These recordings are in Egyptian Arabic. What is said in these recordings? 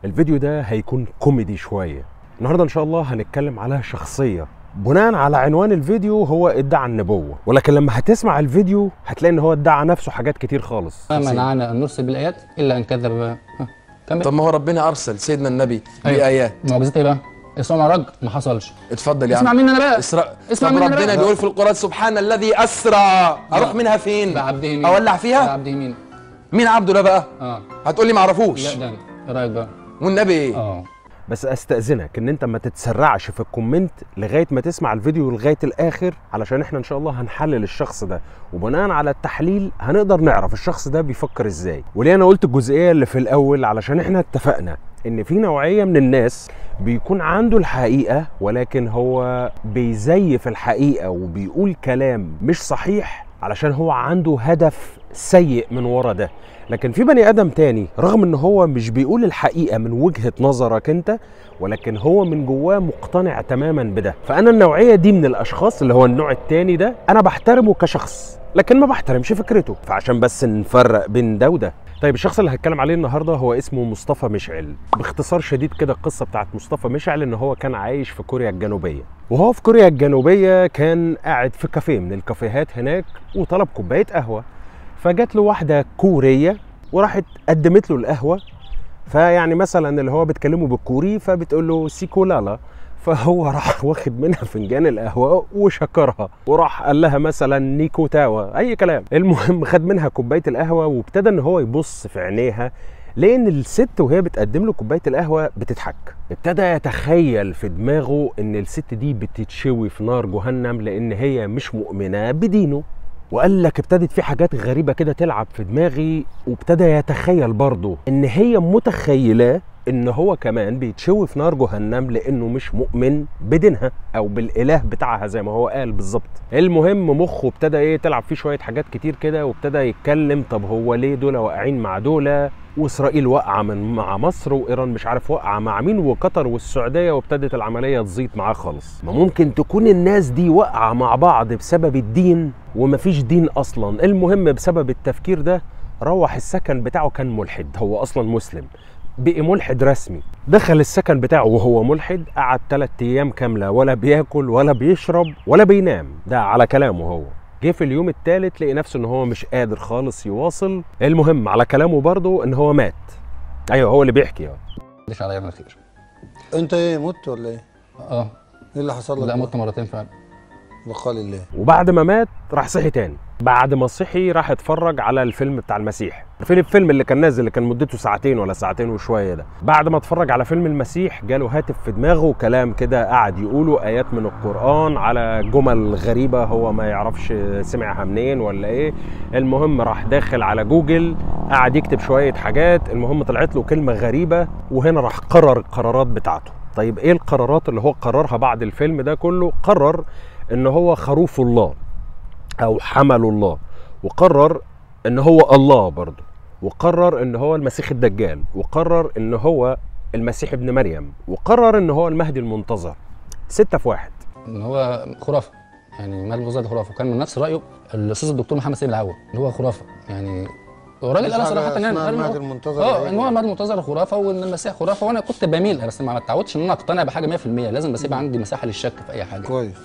الفيديو ده هيكون كوميدي شويه النهارده ان شاء الله هنتكلم على شخصيه بناء على عنوان الفيديو هو ادعى النبوه ولكن لما هتسمع الفيديو هتلاقي ان هو ادعى نفسه حاجات كتير خالص ما منعنا ان نرسل بالايات الا ان كذب ها، كمل طب ما هو ربنا ارسل سيدنا النبي أيوة. بايات معجزات ايه بقى؟ اسراء معراج ما حصلش اتفضل يا اسمع عم مني انا بقى اسراء اسمع طب مني أنا ربنا بقى. بيقول في القران سبحان الذي اسرى اروح منها فين بعبده مين؟ اولع فيها بعبده مين؟ مين عبده ده بقى اه هتقول لي ما اعرفوش لا ده أنا. ايه رايك بقى؟ والنبي ايه اه بس استاذنك ان انت ما تتسرعش في الكومنت لغايه ما تسمع الفيديو لغايه الاخر علشان احنا ان شاء الله هنحلل الشخص ده وبناء على التحليل هنقدر نعرف الشخص ده بيفكر ازاي وليه انا قلت الجزئيه اللي في الاول علشان احنا اتفقنا ان في نوعيه من الناس بيكون عنده الحقيقه ولكن هو بيزيف الحقيقه وبيقول كلام مش صحيح علشان هو عنده هدف سيء من ورا ده لكن في بني ادم تاني رغم ان هو مش بيقول الحقيقه من وجهه نظرك انت ولكن هو من جواه مقتنع تماما بده فانا النوعيه دي من الاشخاص اللي هو النوع التاني ده انا بحترمه كشخص لكن ما بحترمش فكرته فعشان بس نفرق بين ده وده طيب الشخص اللي هتكلم عليه النهارده هو اسمه مصطفى مشعل باختصار شديد كده القصه بتاعت مصطفى مشعل ان هو كان عايش في كوريا الجنوبيه وهو في كوريا الجنوبيه كان قاعد في كافيه من الكافيهات هناك وطلب كوبايه قهوه فجات له واحده كوريه وراحت قدمت له القهوه فيعني مثلا اللي هو بتكلمه بالكوري فبتقول له سيكولالا فهو راح واخد منها فنجان القهوه وشكرها وراح قال لها مثلا نيكو تاوا اي كلام المهم خد منها كوبايه القهوه وابتدى ان هو يبص في عينيها لان الست وهي بتقدم له كوبايه القهوه بتضحك ابتدى يتخيل في دماغه ان الست دي بتتشوي في نار جهنم لان هي مش مؤمنه بدينه وقال لك ابتدت في حاجات غريبه كده تلعب في دماغي وابتدى يتخيل برضه ان هي متخيله ان هو كمان بيتشوي في نار جهنم لانه مش مؤمن بدينها او بالاله بتاعها زي ما هو قال بالظبط المهم مخه ابتدى ايه تلعب فيه شويه حاجات كتير كده وابتدى يتكلم طب هو ليه دول واقعين مع دول واسرائيل واقعه من مع مصر وايران مش عارف واقعه مع مين وقطر والسعوديه وابتدت العمليه تزيط معاه خالص ما ممكن تكون الناس دي واقعه مع بعض بسبب الدين ومفيش دين اصلا المهم بسبب التفكير ده روح السكن بتاعه كان ملحد هو اصلا مسلم بقي ملحد رسمي دخل السكن بتاعه وهو ملحد قعد ثلاث ايام كامله ولا بياكل ولا بيشرب ولا بينام ده على كلامه هو جه في اليوم الثالث لقي نفسه ان هو مش قادر خالص يواصل المهم على كلامه برضه ان هو مات ايوه هو اللي بيحكي اه ليش عليا من الخير انت ايه مت ولا ايه؟ اه ايه اللي حصل لك؟ لا مت مرتين فعلا بقال الله وبعد ما مات راح صحي تاني بعد ما صحي راح اتفرج على الفيلم بتاع المسيح فين الفيلم اللي كان نازل اللي كان مدته ساعتين ولا ساعتين وشويه ده بعد ما اتفرج على فيلم المسيح جاله هاتف في دماغه كلام كده قعد يقوله ايات من القران على جمل غريبه هو ما يعرفش سمعها منين ولا ايه المهم راح داخل على جوجل قعد يكتب شويه حاجات المهم طلعت له كلمه غريبه وهنا راح قرر القرارات بتاعته طيب ايه القرارات اللي هو قررها بعد الفيلم ده كله قرر ان هو خروف الله او حمل الله وقرر ان هو الله برضه وقرر ان هو المسيح الدجال وقرر ان هو المسيح ابن مريم وقرر ان هو المهدي المنتظر ستة في واحد ان هو خرافه يعني مال الوزاره خرافه وكان من نفس رايه الاستاذ الدكتور محمد سيد العوا ان هو خرافه يعني والراجل قال صراحه يعني اسمها قال إن هو- المهدي المنتظر اه إيه؟ ان هو المهدي المنتظر خرافه وان المسيح خرافه وانا كنت بميل بس ما اتعودتش ان انا اقتنع بحاجه 100% لازم بس يبقى عندي مساحه للشك في اي حاجه كويس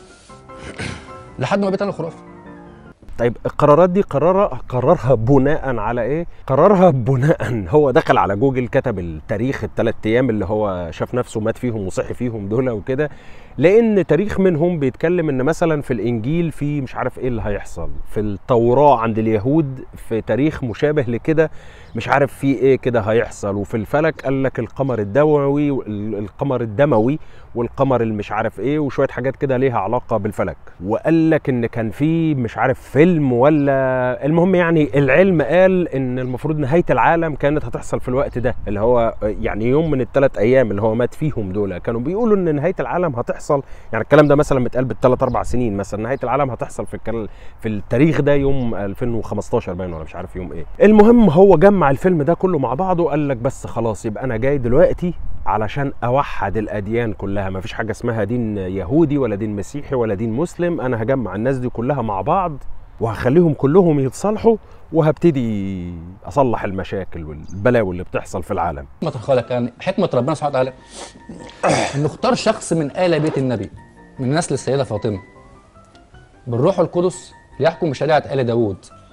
لحد ما بقيت انا خرافه طيب القرارات دي قررها قررها بناء على ايه؟ قررها بناء هو دخل على جوجل كتب التاريخ الثلاث ايام اللي هو شاف نفسه مات فيهم وصحي فيهم دول وكده لان تاريخ منهم بيتكلم ان مثلا في الانجيل في مش عارف ايه اللي هيحصل في التوراه عند اليهود في تاريخ مشابه لكده مش عارف في ايه كده هيحصل وفي الفلك قال لك القمر الدموي القمر الدموي والقمر اللي مش عارف ايه وشويه حاجات كده ليها علاقه بالفلك وقال لك ان كان في مش عارف فيلم ولا المهم يعني العلم قال ان المفروض نهايه العالم كانت هتحصل في الوقت ده اللي هو يعني يوم من الثلاث ايام اللي هو مات فيهم دول كانوا بيقولوا ان نهايه العالم هتحصل يعني الكلام ده مثلا متقال بالثلاث اربع سنين مثلا نهايه العالم هتحصل في الكل في التاريخ ده يوم 2015 باين ولا مش عارف يوم ايه المهم هو جمع الفيلم ده كله مع بعضه وقال لك بس خلاص يبقى انا جاي دلوقتي علشان اوحد الاديان كلها ما فيش حاجه اسمها دين يهودي ولا دين مسيحي ولا دين مسلم انا هجمع الناس دي كلها مع بعض وهخليهم كلهم يتصالحوا وهبتدي اصلح المشاكل والبلاوي اللي بتحصل في العالم حكمة الخالق يعني حكمة ربنا سبحانه وتعالى انه اختار شخص من آل بيت النبي من نسل السيدة فاطمة بالروح القدس ليحكم بشريعة آل داوود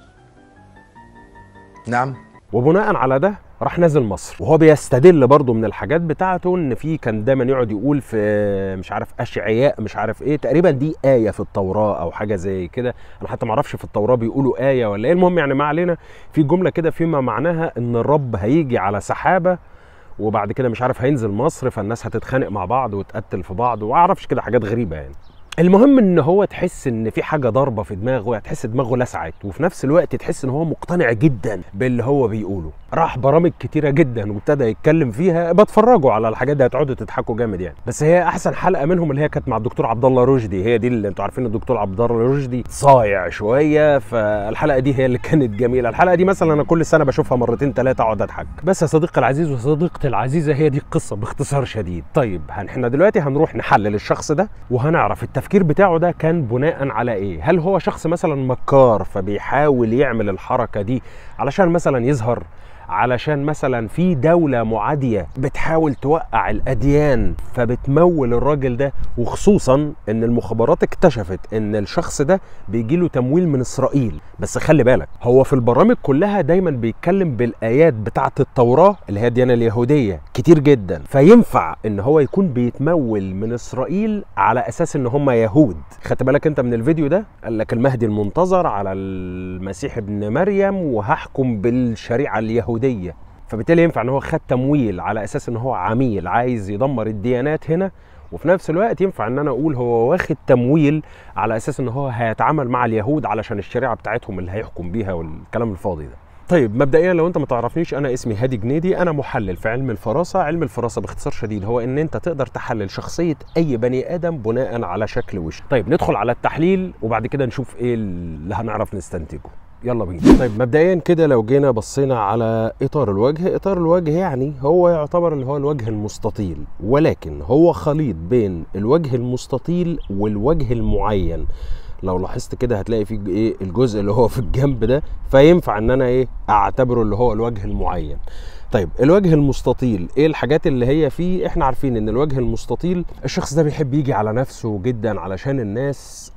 نعم وبناء على ده راح نازل مصر وهو بيستدل برضه من الحاجات بتاعته ان في كان دايما يقعد يقول في مش عارف اشعياء مش عارف ايه تقريبا دي ايه في التوراه او حاجه زي كده انا حتى ما اعرفش في التوراه بيقولوا ايه ولا ايه المهم يعني ما علينا في جمله كده فيما معناها ان الرب هيجي على سحابه وبعد كده مش عارف هينزل مصر فالناس هتتخانق مع بعض وتقتل في بعض واعرفش كده حاجات غريبه يعني المهم ان هو تحس ان في حاجه ضاربه في دماغه تحس دماغه لسعت وفي نفس الوقت تحس ان هو مقتنع جدا باللي هو بيقوله راح برامج كتيره جدا وابتدى يتكلم فيها بتفرجوا على الحاجات دي هتقعدوا تضحكوا جامد يعني بس هي احسن حلقه منهم اللي هي كانت مع الدكتور عبد الله رشدي هي دي اللي انتوا عارفين الدكتور عبد الله رشدي صايع شويه فالحلقه دي هي اللي كانت جميله الحلقه دي مثلا انا كل سنه بشوفها مرتين ثلاثه اقعد اضحك بس يا صديقي العزيز وصديقتي العزيزه هي دي القصه باختصار شديد طيب هن- احنا دلوقتي هنروح نحلل الشخص ده وهنعرف التفكير بتاعه ده كان بناء على ايه هل هو شخص مثلا مكار فبيحاول يعمل الحركه دي علشان مثلا يظهر علشان مثلا في دولة معادية بتحاول توقع الأديان فبتمول الراجل ده وخصوصا إن المخابرات اكتشفت إن الشخص ده بيجيله تمويل من إسرائيل بس خلي بالك هو في البرامج كلها دايما بيتكلم بالآيات بتاعة التوراة اللي هي الديانة اليهودية كتير جدا فينفع إن هو يكون بيتمول من إسرائيل على أساس إن هم يهود خدت بالك أنت من الفيديو ده قال لك المهدي المنتظر على المسيح ابن مريم وهحكم بالشريعة اليهودية فبالتالي ينفع ان هو خد تمويل على اساس ان هو عميل عايز يدمر الديانات هنا وفي نفس الوقت ينفع ان انا اقول هو واخد تمويل على اساس ان هو هيتعامل مع اليهود علشان الشريعه بتاعتهم اللي هيحكم بيها والكلام الفاضي ده طيب مبدئيا لو انت ما تعرفنيش انا اسمي هادي جنيدي انا محلل في علم الفراسه علم الفراسه باختصار شديد هو ان انت تقدر تحلل شخصيه اي بني ادم بناء على شكل وشه طيب ندخل على التحليل وبعد كده نشوف ايه اللي هنعرف نستنتجه يلا بينا طيب مبدئيا كده لو جينا بصينا على اطار الوجه اطار الوجه يعني هو يعتبر اللي هو الوجه المستطيل ولكن هو خليط بين الوجه المستطيل والوجه المعين لو لاحظت كده هتلاقي في ايه الجزء اللي هو في الجنب ده فينفع ان انا ايه اعتبره اللي هو الوجه المعين طيب الوجه المستطيل ايه الحاجات اللي هي فيه احنا عارفين ان الوجه المستطيل الشخص ده بيحب يجي على نفسه جدا علشان الناس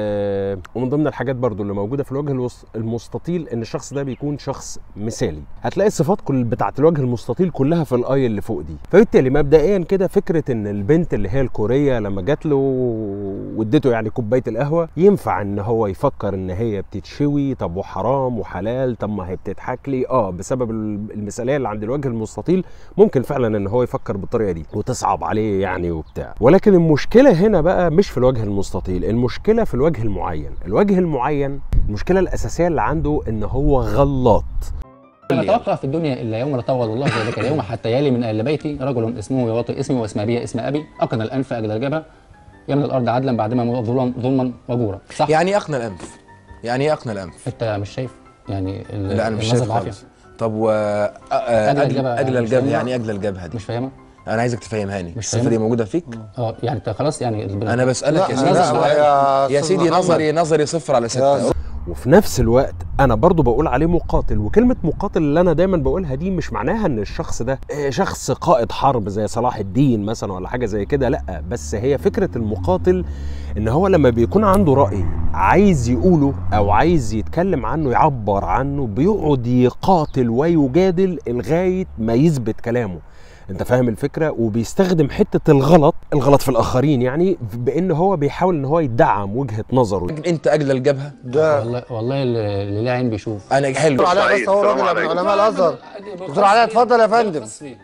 آه ومن ضمن الحاجات برضو اللي موجوده في الوجه الوس- المستطيل ان الشخص ده بيكون شخص مثالي هتلاقي الصفات كل بتاعه الوجه المستطيل كلها في الاي اللي فوق دي فبالتالي مبدئيا كده فكره ان البنت اللي هي الكوريه لما جات له واديته يعني كوبايه القهوه ينفع ان هو يفكر ان هي بتتشوي طب وحرام وحلال طب ما هي بتضحك لي اه بسبب المثاليه اللي عند الوجه المستطيل ممكن فعلا ان هو يفكر بالطريقه دي وتصعب عليه يعني وبتاع ولكن المشكله هنا بقى مش في الوجه المستطيل المشكله في الوجه المعين الوجه المعين المشكله الاساسيه اللي عنده ان هو غلاط لا توقع في الدنيا الا يوم لطول الله ذلك اليوم حتى يلي من اهل بيتي رجل اسمه يواطئ اسمي واسم ابي اسم ابي اقن الانف اجل الجبهه يملى الارض عدلا بعدما مضى ظلما ظلما وجورا صح يعني ايه اقنى الانف يعني ايه اقنى الانف انت مش شايف يعني ال- لا انا مش النظر شايف بالعافية. خالص طب و آه، آه، أجل أجل- الجبهة اجل مش الجبهه فاهمها؟ يعني ايه اجل الجبهه دي مش فاهمها انا عايزك تفهمهاني مش الصفه فاهمها؟ دي موجوده فيك اه يعني انت خلاص يعني البني- انا بسالك يا سيدي لا، سؤال. يا يا أستاذ سيدي محمد. نظري نظري صفر على يا ستة وفي نفس الوقت انا برضو بقول عليه مقاتل وكلمه مقاتل اللي انا دايما بقولها دي مش معناها ان الشخص ده آه، شخص قائد حرب زي صلاح الدين مثلا ولا حاجه زي كده لا بس هي فكره المقاتل ان هو لما بيكون عنده راي عايز يقوله او عايز يتكلم عنه يعبر عنه بيقعد يقاتل ويجادل لغايه ما يثبت كلامه انت فاهم الفكره وبيستخدم حته الغلط الغلط في الاخرين يعني بان هو بيحاول ان هو يدعم وجهه نظره انت اجل الجبهه ده والله والله اللي اللي ليه عين بيشوف انا حلو دكتور علاء بس هو راجل من علماء الازهر دكتور علاء اتفضل يا فندم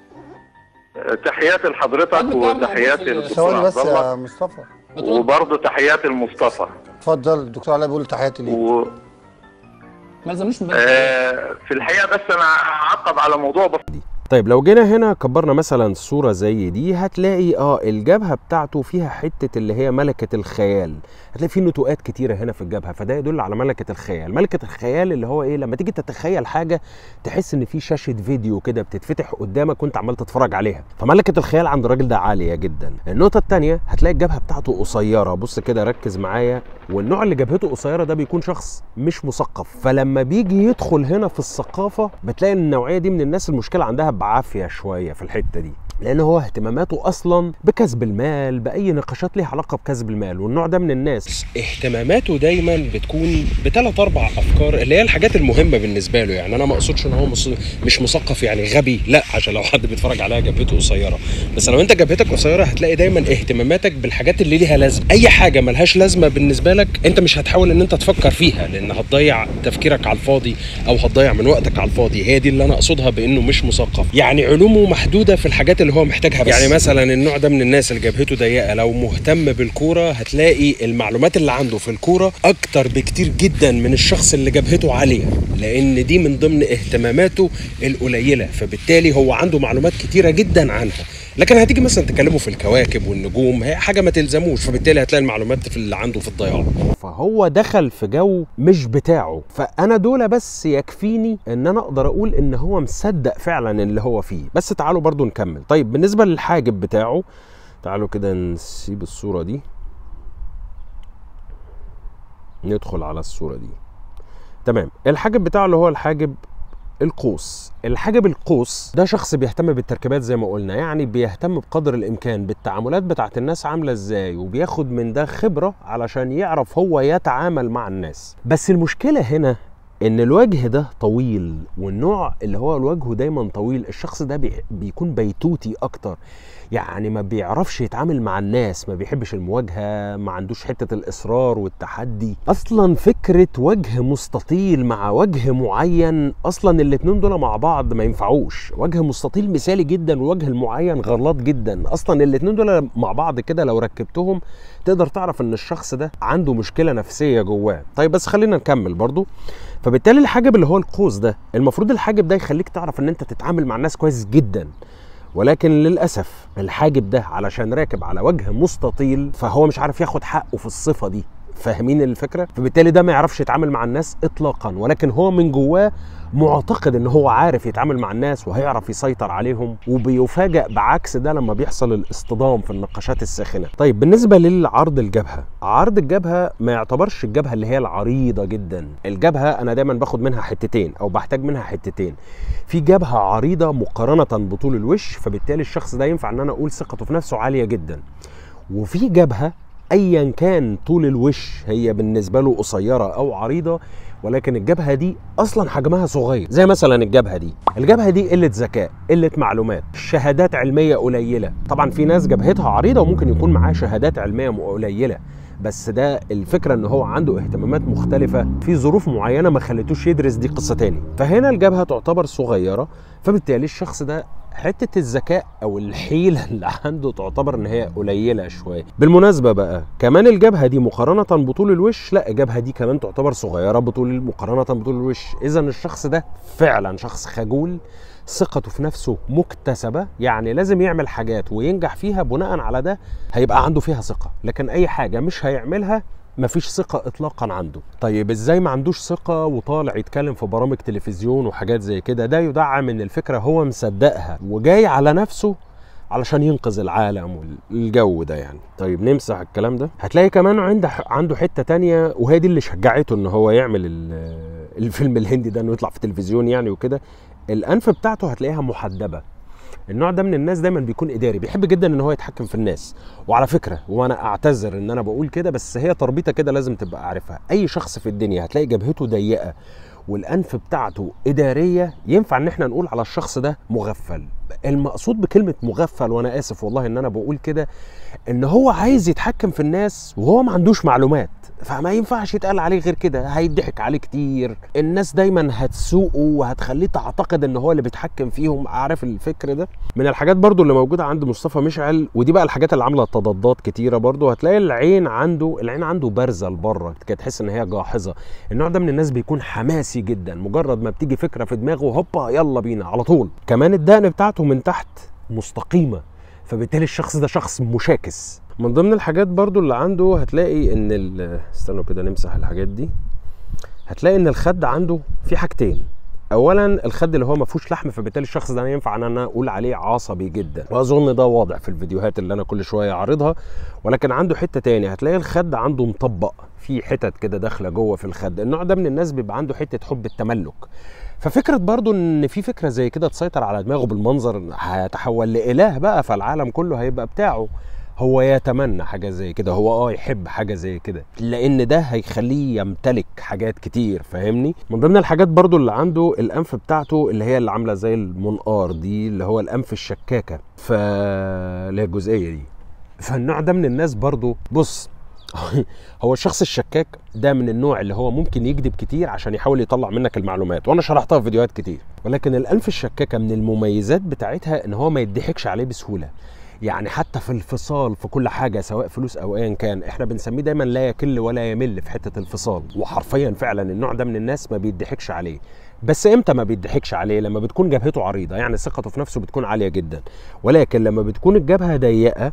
تحياتي لحضرتك وتحياتي للدكتور ثواني عبد بس الله يا مصطفى وبرضه تحياتي لمصطفى اتفضل الدكتور علاء بيقول تحياتي ليك و... ما يلزمنيش من آه، في الحقيقه بس انا اعقب على موضوع بسيط طيب لو جينا هنا كبرنا مثلا صوره زي دي هتلاقي اه الجبهه بتاعته فيها حته اللي هي ملكه الخيال هتلاقي في نتوءات كتيره هنا في الجبهه فده يدل على ملكه الخيال ملكه الخيال اللي هو ايه لما تيجي تتخيل حاجه تحس ان في شاشه فيديو كده بتتفتح قدامك وانت عمال تتفرج عليها فملكه الخيال عند الراجل ده عاليه جدا النقطه الثانيه هتلاقي الجبهه بتاعته قصيره بص كده ركز معايا والنوع اللي جبهته قصيره ده بيكون شخص مش مثقف فلما بيجي يدخل هنا في الثقافه بتلاقي ان النوعيه دي من الناس المشكله عندها بعافيه شويه في الحته دي لان هو اهتماماته اصلا بكسب المال باي نقاشات ليها علاقه بكسب المال والنوع ده من الناس اهتماماته دايما بتكون بثلاث اربع افكار اللي هي الحاجات المهمه بالنسبه له يعني انا ما اقصدش ان هو مص- مش مثقف يعني غبي لا عشان لو حد بيتفرج عليها جبهته قصيره بس لو انت جبهتك قصيره هتلاقي دايما اهتماماتك بالحاجات اللي ليها لازمه اي حاجه ملهاش لازمه بالنسبه لك انت مش هتحاول ان انت تفكر فيها لان هتضيع تفكيرك على الفاضي او هتضيع من وقتك على الفاضي هي دي اللي انا اقصدها بانه مش مثقف يعني علومه محدوده في الحاجات اللي هو محتاجها بس يعني مثلا النوع ده من الناس اللي جبهته ضيقه لو مهتم بالكوره هتلاقي المعلومات اللي عنده في الكوره اكتر بكتير جدا من الشخص اللي جبهته عاليه لان دي من ضمن اهتماماته القليله فبالتالي هو عنده معلومات كتيره جدا عنها لكن هتيجي مثلا تكلمه في الكواكب والنجوم هي حاجه ما تلزموش فبالتالي هتلاقي المعلومات في اللي عنده في الضياع فهو دخل في جو مش بتاعه فانا دول بس يكفيني ان انا اقدر اقول ان هو مصدق فعلا اللي هو فيه بس تعالوا برضو نكمل طيب بالنسبه للحاجب بتاعه تعالوا كده نسيب الصوره دي ندخل على الصوره دي تمام الحاجب بتاعه اللي هو الحاجب القوس الحاجب القوس ده شخص بيهتم بالتركيبات زي ما قلنا يعني بيهتم بقدر الامكان بالتعاملات بتاعت الناس عامله ازاي وبياخد من ده خبره علشان يعرف هو يتعامل مع الناس بس المشكله هنا ان الوجه ده طويل والنوع اللي هو الوجه دايما طويل الشخص ده بي بيكون بيتوتي اكتر يعني ما بيعرفش يتعامل مع الناس ما بيحبش المواجهه ما عندوش حته الاصرار والتحدي اصلا فكره وجه مستطيل مع وجه معين اصلا الاتنين دول مع بعض ما ينفعوش وجه مستطيل مثالي جدا والوجه المعين غلط جدا اصلا الاتنين دول مع بعض كده لو ركبتهم تقدر تعرف ان الشخص ده عنده مشكله نفسيه جواه طيب بس خلينا نكمل برضو فبالتالي الحاجب اللي هو القوس ده المفروض الحاجب ده يخليك تعرف ان انت تتعامل مع الناس كويس جدا ولكن للاسف الحاجب ده علشان راكب على وجه مستطيل فهو مش عارف ياخد حقه في الصفه دي فاهمين الفكره فبالتالي ده ما يعرفش يتعامل مع الناس اطلاقا ولكن هو من جواه معتقد ان هو عارف يتعامل مع الناس وهيعرف يسيطر عليهم وبيفاجئ بعكس ده لما بيحصل الاصطدام في النقاشات الساخنه طيب بالنسبه للعرض الجبهه عرض الجبهه ما يعتبرش الجبهه اللي هي العريضه جدا الجبهه انا دايما باخد منها حتتين او بحتاج منها حتتين في جبهه عريضه مقارنه بطول الوش فبالتالي الشخص ده ينفع ان انا اقول ثقته في نفسه عاليه جدا وفي جبهه ايا كان طول الوش هي بالنسبه له قصيره او عريضه ولكن الجبهه دي اصلا حجمها صغير زي مثلا الجبهه دي الجبهه دي قله ذكاء قله معلومات شهادات علميه قليله طبعا في ناس جبهتها عريضه وممكن يكون معاه شهادات علميه قليله بس ده الفكره ان هو عنده اهتمامات مختلفه في ظروف معينه ما خلتوش يدرس دي قصه تاني فهنا الجبهه تعتبر صغيره فبالتالي الشخص ده حته الذكاء او الحيله اللي عنده تعتبر ان هي قليله شويه بالمناسبه بقى كمان الجبهه دي مقارنه بطول الوش لا الجبهه دي كمان تعتبر صغيره بطول مقارنه بطول الوش اذا الشخص ده فعلا شخص خجول ثقته في نفسه مكتسبه يعني لازم يعمل حاجات وينجح فيها بناء على ده هيبقى عنده فيها ثقه لكن اي حاجه مش هيعملها مفيش ثقة إطلاقا عنده طيب إزاي ما عندوش ثقة وطالع يتكلم في برامج تلفزيون وحاجات زي كده ده يدعم إن الفكرة هو مصدقها وجاي على نفسه علشان ينقذ العالم والجو ده يعني طيب نمسح الكلام ده هتلاقي كمان عنده عنده حته تانية وهي دي اللي شجعته ان هو يعمل الفيلم الهندي ده انه يطلع في التلفزيون يعني وكده الانف بتاعته هتلاقيها محدبه النوع ده من الناس دايما بيكون اداري بيحب جدا ان هو يتحكم في الناس وعلى فكره وانا اعتذر ان انا بقول كده بس هي تربيطه كده لازم تبقى عارفها اي شخص في الدنيا هتلاقي جبهته ضيقه والانف بتاعته اداريه ينفع ان احنا نقول على الشخص ده مغفل المقصود بكلمه مغفل وانا اسف والله ان انا بقول كده ان هو عايز يتحكم في الناس وهو ما عندوش معلومات فما ينفعش يتقال عليه غير كده هيضحك عليه كتير الناس دايما هتسوقه وهتخليه تعتقد ان هو اللي بيتحكم فيهم عارف الفكر ده من الحاجات برضو اللي موجوده عند مصطفى مشعل ودي بقى الحاجات اللي عامله تضادات كتيره برضو هتلاقي العين عنده العين عنده بارزه لبره كده تحس ان هي جاحظه النوع ده من الناس بيكون حماسي جدا مجرد ما بتيجي فكره في دماغه هوبا يلا بينا على طول كمان الدقن بتاعته من تحت مستقيمه فبالتالي الشخص ده شخص مشاكس من ضمن الحاجات برضو اللي عنده هتلاقي ان ال- استنوا كده نمسح الحاجات دي هتلاقي ان الخد عنده في حاجتين اولا الخد اللي هو ما فيهوش لحم فبالتالي الشخص ده ينفع ان انا اقول عليه عصبي جدا واظن ده واضح في الفيديوهات اللي انا كل شويه عارضها ولكن عنده حته تاني هتلاقي الخد عنده مطبق في حتت كده داخله جوه في الخد النوع ده من الناس بيبقى عنده حته حب التملك ففكره برضو ان في فكره زي كده تسيطر على دماغه بالمنظر هيتحول لاله بقى فالعالم كله هيبقى بتاعه هو يتمنى حاجه زي كده هو اه يحب حاجه زي كده لان ده هيخليه يمتلك حاجات كتير فاهمني من ضمن الحاجات برضو اللي عنده الانف بتاعته اللي هي اللي عامله زي المنقار دي اللي هو الانف الشكاكه ف اللي هي الجزئيه دي فالنوع ده من الناس برضو بص هو الشخص الشكاك ده من النوع اللي هو ممكن يكذب كتير عشان يحاول يطلع منك المعلومات وانا شرحتها في فيديوهات كتير ولكن الانف الشكاكه من المميزات بتاعتها ان هو ما يضحكش عليه بسهوله يعني حتى في الفصال في كل حاجه سواء فلوس او ايا كان احنا بنسميه دايما لا يكل ولا يمل في حته الفصال وحرفيا فعلا النوع ده من الناس ما بيضحكش عليه بس امتى ما بيضحكش عليه لما بتكون جبهته عريضه يعني ثقته في نفسه بتكون عاليه جدا ولكن لما بتكون الجبهه ضيقه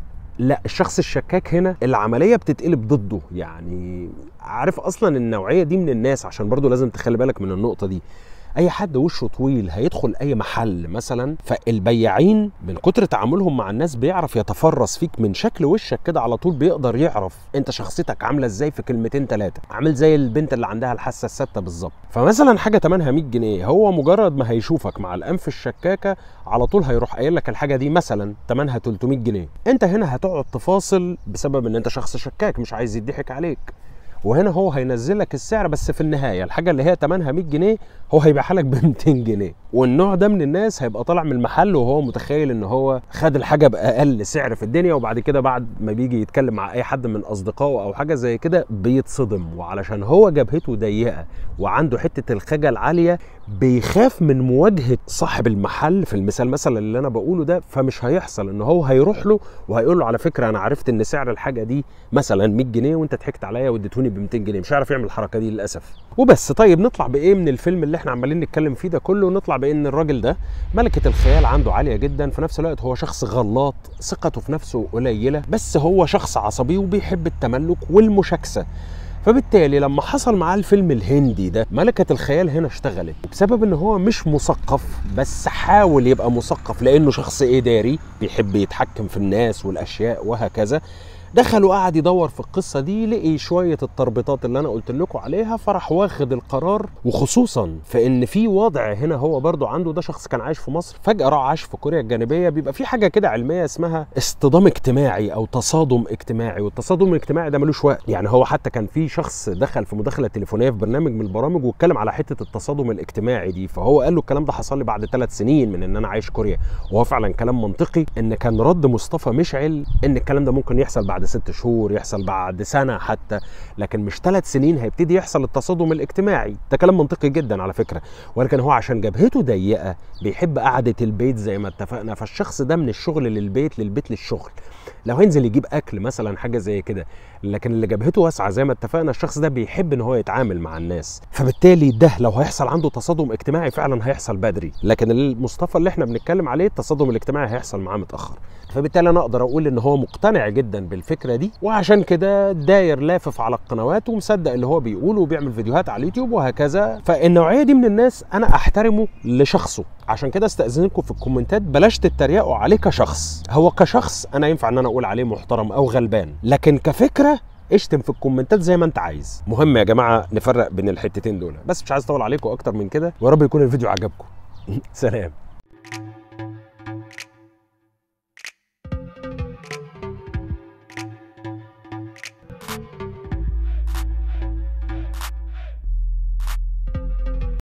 لا الشخص الشكاك هنا العمليه بتتقلب ضده يعني عارف اصلا النوعيه دي من الناس عشان برضو لازم تخلي بالك من النقطه دي اي حد وشه طويل هيدخل اي محل مثلا فالبياعين من كتر تعاملهم مع الناس بيعرف يتفرس فيك من شكل وشك كده على طول بيقدر يعرف انت شخصيتك عامله ازاي في كلمتين ثلاثه عامل زي البنت اللي عندها الحاسه الثابته بالظبط فمثلا حاجه ثمنها 100 جنيه هو مجرد ما هيشوفك مع الانف الشكاكه على طول هيروح قايل لك الحاجه دي مثلا ثمنها 300 جنيه انت هنا هتقعد تفاصل بسبب ان انت شخص شكاك مش عايز يضحك عليك وهنا هو هينزل لك السعر بس في النهايه الحاجه اللي هي ثمنها 100 جنيه هو هيبيعها لك ب 200 جنيه والنوع ده من الناس هيبقى طالع من المحل وهو متخيل ان هو خد الحاجه باقل سعر في الدنيا وبعد كده بعد ما بيجي يتكلم مع اي حد من اصدقائه او حاجه زي كده بيتصدم وعلشان هو جبهته ضيقه وعنده حته الخجل عاليه بيخاف من مواجهه صاحب المحل في المثال مثلا اللي انا بقوله ده فمش هيحصل ان هو هيروح له وهيقول له على فكره انا عرفت ان سعر الحاجه دي مثلا 100 جنيه وانت ضحكت عليا واديتوني ب 200 جنيه مش هيعرف يعمل الحركه دي للاسف وبس طيب نطلع بايه من الفيلم اللي احنا عمالين نتكلم فيه ده كله نطلع بان الراجل ده ملكه الخيال عنده عاليه جدا في نفس الوقت هو شخص غلاط ثقته في نفسه قليله بس هو شخص عصبي وبيحب التملك والمشاكسه فبالتالي لما حصل معاه الفيلم الهندي ده ملكة الخيال هنا اشتغلت بسبب ان هو مش مثقف بس حاول يبقى مثقف لانه شخص اداري بيحب يتحكم في الناس والاشياء وهكذا دخل وقعد يدور في القصة دي لقي شوية التربيطات اللي أنا قلت لكم عليها فراح واخد القرار وخصوصا في إن في وضع هنا هو برضو عنده ده شخص كان عايش في مصر فجأة راح عاش في كوريا الجنوبية بيبقى في حاجة كده علمية اسمها اصطدام اجتماعي أو تصادم اجتماعي والتصادم الاجتماعي ده ملوش وقت يعني هو حتى كان في شخص دخل في مداخلة تليفونية في برنامج من البرامج واتكلم على حتة التصادم الاجتماعي دي فهو قال له الكلام ده حصل لي بعد ثلاث سنين من إن أنا عايش كوريا وهو فعلا كلام منطقي إن كان رد مصطفى مشعل إن الكلام ده ممكن يحصل بعد ست شهور يحصل بعد سنه حتى لكن مش ثلاث سنين هيبتدي يحصل التصادم الاجتماعي ده كلام منطقي جدا على فكره ولكن هو عشان جبهته ضيقه بيحب قعده البيت زي ما اتفقنا فالشخص ده من الشغل للبيت للبيت للشغل لو هينزل يجيب اكل مثلا حاجه زي كده لكن اللي جبهته واسعه زي ما اتفقنا الشخص ده بيحب ان هو يتعامل مع الناس فبالتالي ده لو هيحصل عنده تصادم اجتماعي فعلا هيحصل بدري لكن المصطفى اللي احنا بنتكلم عليه التصادم الاجتماعي هيحصل معاه متاخر فبالتالي انا اقدر اقول ان هو مقتنع جدا بالفكره دي وعشان كده داير لافف على القنوات ومصدق اللي هو بيقوله وبيعمل فيديوهات على اليوتيوب وهكذا فالنوعيه دي من الناس انا احترمه لشخصه عشان كده استاذنكم في الكومنتات بلاش تتريقوا عليه كشخص هو كشخص انا ينفع ان انا اقول عليه محترم او غلبان لكن كفكره اشتم في الكومنتات زي ما انت عايز مهم يا جماعه نفرق بين الحتتين دول بس مش عايز اطول عليكم اكتر من كده ويا رب يكون الفيديو عجبكم سلام